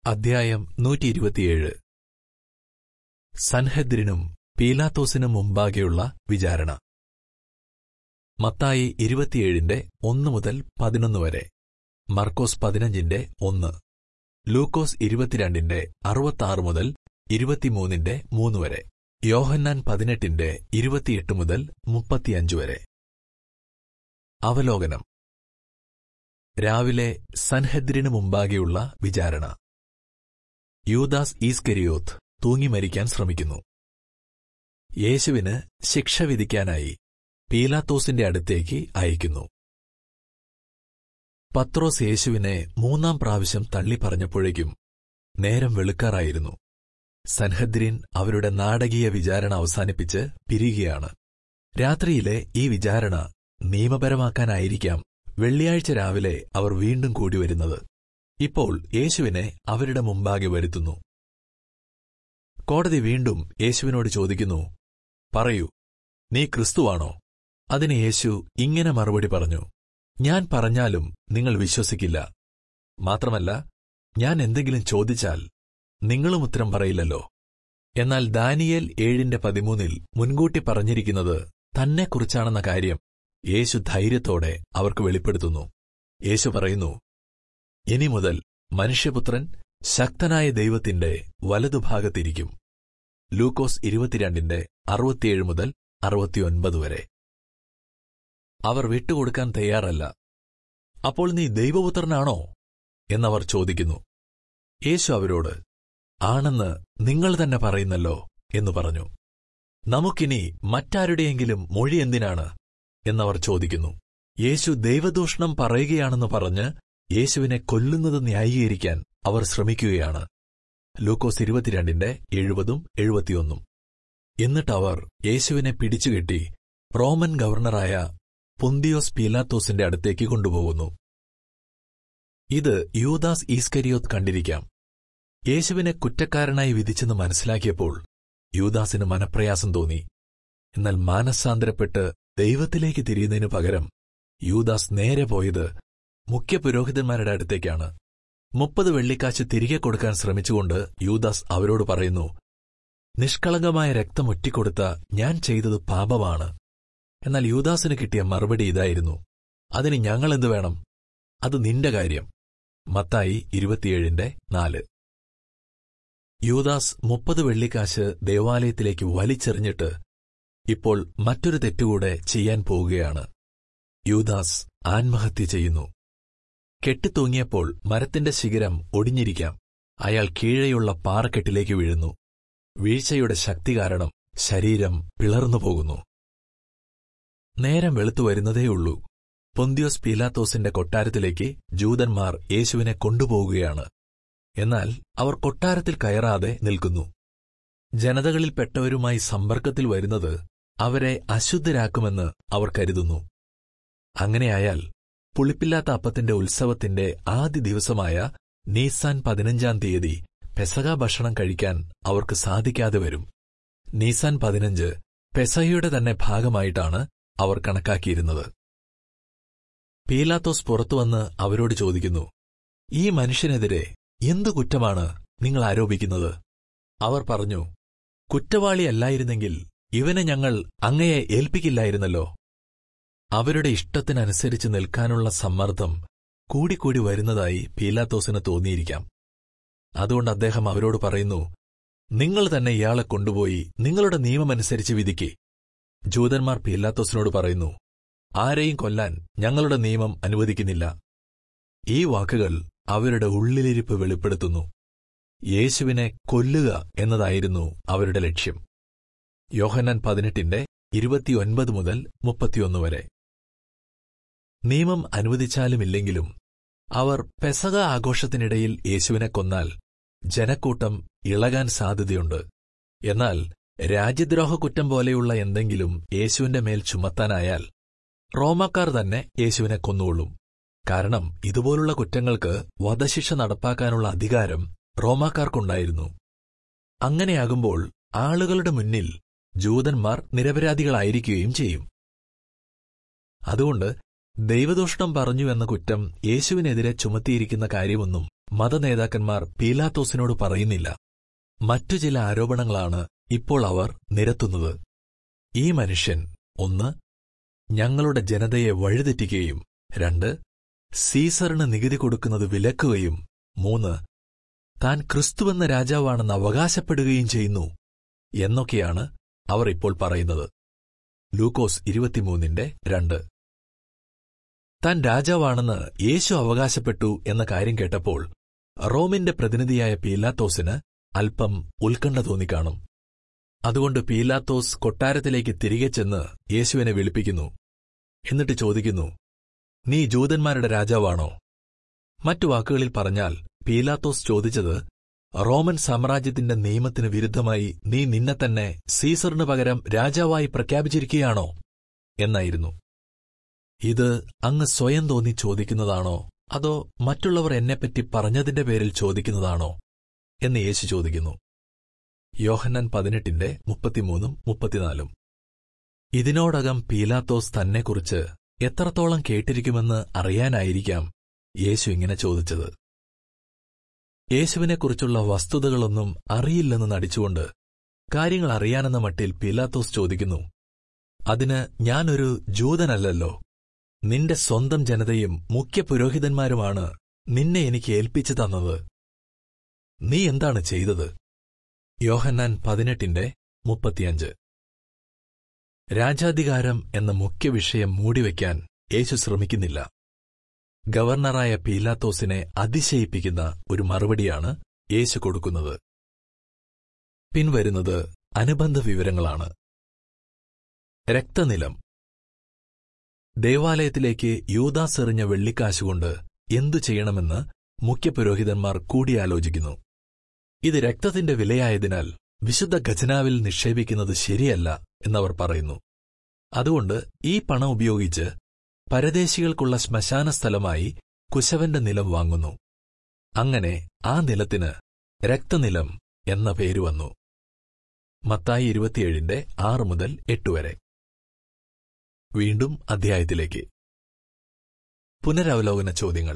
അധ്യായം നൂറ്റി ഇരുപത്തിയേഴ് സൻഹദ്രിനും പീലാത്തോസിനും മുമ്പാകെയുള്ള വിചാരണ മത്തായി ഇരുപത്തിയേഴിന്റെ ഒന്ന് മുതൽ പതിനൊന്ന് വരെ മർക്കോസ് പതിനഞ്ചിന്റെ ഒന്ന് ലൂക്കോസ് ഇരുപത്തിരണ്ടിന്റെ അറുപത്താറ് മുതൽ ഇരുപത്തിമൂന്നിന്റെ മൂന്ന് വരെ യോഹന്നാൻ പതിനെട്ടിന്റെ ഇരുപത്തിയെട്ട് മുതൽ മുപ്പത്തിയഞ്ച് വരെ അവലോകനം രാവിലെ സൻഹദ്രിനു മുമ്പാകെയുള്ള വിചാരണ യൂദാസ് ഈസ്കരിയോത്ത് തൂങ്ങിമരിക്കാൻ ശ്രമിക്കുന്നു യേശുവിന് ശിക്ഷ വിധിക്കാനായി പീലാത്തോസിന്റെ അടുത്തേക്ക് അയക്കുന്നു പത്രോസ് യേശുവിനെ മൂന്നാം പ്രാവശ്യം തള്ളിപ്പറഞ്ഞപ്പോഴേക്കും നേരം വെളുക്കാറായിരുന്നു സൻഹദ്രീൻ അവരുടെ നാടകീയ വിചാരണ അവസാനിപ്പിച്ച് പിരിയുകയാണ് രാത്രിയിലെ ഈ വിചാരണ നിയമപരമാക്കാനായിരിക്കാം വെള്ളിയാഴ്ച രാവിലെ അവർ വീണ്ടും കൂടിവരുന്നത് ഇപ്പോൾ യേശുവിനെ അവരുടെ മുമ്പാകെ വരുത്തുന്നു കോടതി വീണ്ടും യേശുവിനോട് ചോദിക്കുന്നു പറയൂ നീ ക്രിസ്തുവാണോ അതിന് യേശു ഇങ്ങനെ മറുപടി പറഞ്ഞു ഞാൻ പറഞ്ഞാലും നിങ്ങൾ വിശ്വസിക്കില്ല മാത്രമല്ല ഞാൻ എന്തെങ്കിലും ചോദിച്ചാൽ നിങ്ങളും ഉത്തരം പറയില്ലല്ലോ എന്നാൽ ദാനിയേൽ ഏഴിന്റെ പതിമൂന്നിൽ മുൻകൂട്ടി പറഞ്ഞിരിക്കുന്നത് തന്നെക്കുറിച്ചാണെന്ന കാര്യം യേശു ധൈര്യത്തോടെ അവർക്ക് വെളിപ്പെടുത്തുന്നു യേശു പറയുന്നു ഇനി മുതൽ മനുഷ്യപുത്രൻ ശക്തനായ ദൈവത്തിന്റെ വലതുഭാഗത്തിരിക്കും ലൂക്കോസ് ഇരുപത്തിരണ്ടിന്റെ അറുപത്തിയേഴ് മുതൽ അറുപത്തിയൊൻപത് വരെ അവർ വിട്ടുകൊടുക്കാൻ തയ്യാറല്ല അപ്പോൾ നീ ദൈവപുത്രനാണോ എന്നവർ ചോദിക്കുന്നു യേശു അവരോട് ആണെന്ന് നിങ്ങൾ തന്നെ പറയുന്നല്ലോ എന്നു പറഞ്ഞു നമുക്കിനി മറ്റാരുടെയെങ്കിലും മൊഴി എന്തിനാണ് എന്നവർ ചോദിക്കുന്നു യേശു ദൈവദൂഷണം പറയുകയാണെന്ന് പറഞ്ഞ് യേശുവിനെ കൊല്ലുന്നത് ന്യായീകരിക്കാൻ അവർ ശ്രമിക്കുകയാണ് ലൂക്കോസ് ഇരുപത്തിരണ്ടിന്റെ എഴുപതും എഴുപത്തിയൊന്നും എന്നിട്ടവർ യേശുവിനെ പിടിച്ചുകെട്ടി റോമൻ ഗവർണറായ പൊന്തിയോസ് പീലാത്തോസിന്റെ അടുത്തേക്ക് കൊണ്ടുപോകുന്നു ഇത് യൂദാസ് ഈസ്കരിയോത്ത് കണ്ടിരിക്കാം യേശുവിനെ കുറ്റക്കാരനായി വിധിച്ചെന്ന് മനസ്സിലാക്കിയപ്പോൾ യൂദാസിന് മനപ്രയാസം തോന്നി എന്നാൽ മാനസാന്തരപ്പെട്ട് ദൈവത്തിലേക്ക് തിരിയുന്നതിനു പകരം യൂദാസ് നേരെ പോയത് മുഖ്യ പുരോഹിതന്മാരുടെ അടുത്തേക്കാണ് മുപ്പത് വെള്ളിക്കാശ് തിരികെ കൊടുക്കാൻ ശ്രമിച്ചുകൊണ്ട് യൂദാസ് അവരോട് പറയുന്നു നിഷ്കളങ്കമായ രക്തം ഒറ്റിക്കൊടുത്ത ഞാൻ ചെയ്തത് പാപമാണ് എന്നാൽ യൂദാസിന് കിട്ടിയ മറുപടി ഇതായിരുന്നു അതിന് ഞങ്ങളെന്ത് വേണം അത് നിന്റെ കാര്യം മത്തായി ഇരുപത്തിയേഴിന്റെ നാല് യൂദാസ് മുപ്പത് വെള്ളിക്കാശ് ദേവാലയത്തിലേക്ക് വലിച്ചെറിഞ്ഞിട്ട് ഇപ്പോൾ മറ്റൊരു തെറ്റുകൂടെ ചെയ്യാൻ പോവുകയാണ് യൂദാസ് ആത്മഹത്യ ചെയ്യുന്നു കെട്ടിത്തൂങ്ങിയപ്പോൾ മരത്തിന്റെ ശിഖരം ഒടിഞ്ഞിരിക്കാം അയാൾ കീഴെയുള്ള പാറക്കെട്ടിലേക്ക് വീഴുന്നു വീഴ്ചയുടെ ശക്തി കാരണം ശരീരം പിളർന്നു പോകുന്നു നേരം വെളുത്തു വരുന്നതേയുള്ളൂ പൊന്തിയോസ് പീലാത്തോസിന്റെ കൊട്ടാരത്തിലേക്ക് ജൂതന്മാർ യേശുവിനെ കൊണ്ടുപോവുകയാണ് എന്നാൽ അവർ കൊട്ടാരത്തിൽ കയറാതെ നിൽക്കുന്നു ജനതകളിൽപ്പെട്ടവരുമായി സമ്പർക്കത്തിൽ വരുന്നത് അവരെ അശുദ്ധരാക്കുമെന്ന് അവർ കരുതുന്നു അങ്ങനെയായാൽ പുളിപ്പില്ലാത്ത അപ്പത്തിന്റെ ഉത്സവത്തിന്റെ ആദ്യ ദിവസമായ നീസാൻ പതിനഞ്ചാം തീയതി പെസക ഭക്ഷണം കഴിക്കാൻ അവർക്ക് സാധിക്കാതെ വരും നീസാൻ പതിനഞ്ച് പെസഹയുടെ തന്നെ ഭാഗമായിട്ടാണ് അവർ കണക്കാക്കിയിരുന്നത് പീലാത്തോസ് പുറത്തുവന്ന് അവരോട് ചോദിക്കുന്നു ഈ മനുഷ്യനെതിരെ എന്തു കുറ്റമാണ് നിങ്ങൾ ആരോപിക്കുന്നത് അവർ പറഞ്ഞു കുറ്റവാളിയല്ലായിരുന്നെങ്കിൽ ഇവനെ ഞങ്ങൾ അങ്ങയെ ഏൽപ്പിക്കില്ലായിരുന്നല്ലോ അവരുടെ ഇഷ്ടത്തിനനുസരിച്ച് നിൽക്കാനുള്ള സമ്മർദ്ദം കൂടിക്കൂടി വരുന്നതായി പീലാത്തോസിന് തോന്നിയിരിക്കാം അതുകൊണ്ട് അദ്ദേഹം അവരോട് പറയുന്നു നിങ്ങൾ തന്നെ ഇയാളെ കൊണ്ടുപോയി നിങ്ങളുടെ നിയമമനുസരിച്ച് വിധിക്കേ ജൂതന്മാർ പീലാത്തോസിനോട് പറയുന്നു ആരെയും കൊല്ലാൻ ഞങ്ങളുടെ നിയമം അനുവദിക്കുന്നില്ല ഈ വാക്കുകൾ അവരുടെ ഉള്ളിലിരിപ്പ് വെളിപ്പെടുത്തുന്നു യേശുവിനെ കൊല്ലുക എന്നതായിരുന്നു അവരുടെ ലക്ഷ്യം യോഹന്നാൻ പതിനെട്ടിന്റെ ഇരുപത്തിയൊൻപത് മുതൽ മുപ്പത്തിയൊന്ന് വരെ നിയമം അനുവദിച്ചാലുമില്ലെങ്കിലും അവർ പെസക ആഘോഷത്തിനിടയിൽ യേശുവിനെ കൊന്നാൽ ജനക്കൂട്ടം ഇളകാൻ സാധ്യതയുണ്ട് എന്നാൽ രാജ്യദ്രോഹ കുറ്റം പോലെയുള്ള എന്തെങ്കിലും യേശുവിന്റെ മേൽ ചുമത്താനായാൽ റോമാക്കാർ തന്നെ യേശുവിനെ കൊന്നുകൊള്ളും കാരണം ഇതുപോലുള്ള കുറ്റങ്ങൾക്ക് വധശിക്ഷ നടപ്പാക്കാനുള്ള അധികാരം റോമാക്കാർക്കുണ്ടായിരുന്നു അങ്ങനെയാകുമ്പോൾ ആളുകളുടെ മുന്നിൽ ജൂതന്മാർ നിരപരാധികളായിരിക്കുകയും ചെയ്യും അതുകൊണ്ട് ദൈവദൂഷണം പറഞ്ഞു എന്ന കുറ്റം യേശുവിനെതിരെ ചുമത്തിയിരിക്കുന്ന കാര്യമൊന്നും മതനേതാക്കന്മാർ പീലാത്തോസിനോട് പറയുന്നില്ല മറ്റു ചില ആരോപണങ്ങളാണ് ഇപ്പോൾ അവർ നിരത്തുന്നത് ഈ മനുഷ്യൻ ഒന്ന് ഞങ്ങളുടെ ജനതയെ വഴിതെറ്റിക്കുകയും രണ്ട് സീസറിന് നികുതി കൊടുക്കുന്നത് വിലക്കുകയും മൂന്ന് താൻ ക്രിസ്തുവെന്ന രാജാവാണെന്ന് അവകാശപ്പെടുകയും ചെയ്യുന്നു എന്നൊക്കെയാണ് അവർ ഇപ്പോൾ പറയുന്നത് ലൂക്കോസ് ഇരുപത്തിമൂന്നിന്റെ രണ്ട് താൻ രാജാവാണെന്ന് യേശു അവകാശപ്പെട്ടു എന്ന കാര്യം കേട്ടപ്പോൾ റോമിന്റെ പ്രതിനിധിയായ പീലാത്തോസിന് അല്പം ഉത്കണ്ഠ തോന്നിക്കാണും അതുകൊണ്ട് പീലാത്തോസ് കൊട്ടാരത്തിലേക്ക് തിരികെ ചെന്ന് യേശുവിനെ വിളിപ്പിക്കുന്നു എന്നിട്ട് ചോദിക്കുന്നു നീ ജൂതന്മാരുടെ രാജാവാണോ മറ്റു വാക്കുകളിൽ പറഞ്ഞാൽ പീലാത്തോസ് ചോദിച്ചത് റോമൻ സാമ്രാജ്യത്തിന്റെ നിയമത്തിന് വിരുദ്ധമായി നീ നിന്നെ തന്നെ സീസറിന് പകരം രാജാവായി പ്രഖ്യാപിച്ചിരിക്കുകയാണോ എന്നായിരുന്നു ഇത് അങ്ങ് സ്വയം തോന്നി ചോദിക്കുന്നതാണോ അതോ മറ്റുള്ളവർ എന്നെപ്പറ്റി പറഞ്ഞതിന്റെ പേരിൽ ചോദിക്കുന്നതാണോ എന്ന് യേശു ചോദിക്കുന്നു യോഹന്നാൻ പതിനെട്ടിന്റെ മുപ്പത്തിമൂന്നും മുപ്പത്തിനാലും ഇതിനോടകം പീലാത്തോസ് തന്നെക്കുറിച്ച് എത്രത്തോളം കേട്ടിരിക്കുമെന്ന് അറിയാനായിരിക്കാം യേശു ഇങ്ങനെ ചോദിച്ചത് യേശുവിനെക്കുറിച്ചുള്ള വസ്തുതകളൊന്നും അറിയില്ലെന്ന് നടിച്ചുകൊണ്ട് കാര്യങ്ങൾ അറിയാനെന്ന മട്ടിൽ പീലാത്തോസ് ചോദിക്കുന്നു അതിന് ഞാനൊരു ജൂതനല്ലല്ലോ നിന്റെ സ്വന്തം ജനതയും മുഖ്യ പുരോഹിതന്മാരുമാണ് നിന്നെ എനിക്ക് ഏൽപ്പിച്ചു തന്നത് നീ എന്താണ് ചെയ്തത് യോഹന്നാൻ പതിനെട്ടിന്റെ മുപ്പത്തിയഞ്ച് രാജാധികാരം എന്ന മുഖ്യ വിഷയം മൂടിവെക്കാൻ യേശു ശ്രമിക്കുന്നില്ല ഗവർണറായ പീലാത്തോസിനെ അതിശയിപ്പിക്കുന്ന ഒരു മറുപടിയാണ് യേശു കൊടുക്കുന്നത് പിൻവരുന്നത് അനുബന്ധ വിവരങ്ങളാണ് രക്തനിലം ദേവാലയത്തിലേക്ക് യൂദാസ് എറിഞ്ഞ വെള്ളിക്കാശുകൊണ്ട് എന്തു ചെയ്യണമെന്ന് മുഖ്യപുരോഹിതന്മാർ കൂടിയാലോചിക്കുന്നു ഇത് രക്തത്തിന്റെ വിലയായതിനാൽ വിശുദ്ധ ഖജനാവിൽ നിക്ഷേപിക്കുന്നത് ശരിയല്ല എന്നവർ പറയുന്നു അതുകൊണ്ട് ഈ പണം ഉപയോഗിച്ച് പരദേശികൾക്കുള്ള ശ്മശാന സ്ഥലമായി കുശവന്റെ നിലം വാങ്ങുന്നു അങ്ങനെ ആ നിലത്തിന് രക്തനിലം എന്ന പേര് വന്നു മത്തായി ഇരുപത്തിയേഴിന്റെ ആറ് മുതൽ എട്ട് വരെ വീണ്ടും അധ്യായത്തിലേക്ക് പുനരവലോകന ചോദ്യങ്ങൾ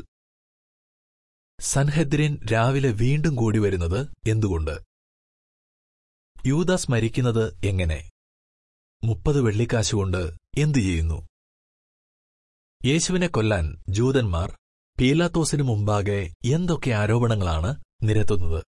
സൻഹദ്രിൻ രാവിലെ വീണ്ടും കൂടി വരുന്നത് എന്തുകൊണ്ട് യൂദാസ് മരിക്കുന്നത് എങ്ങനെ മുപ്പത് വെള്ളിക്കാശുകൊണ്ട് എന്തു ചെയ്യുന്നു യേശുവിനെ കൊല്ലാൻ ജൂതന്മാർ പീലാത്തോസിനു മുമ്പാകെ എന്തൊക്കെ ആരോപണങ്ങളാണ് നിരത്തുന്നത്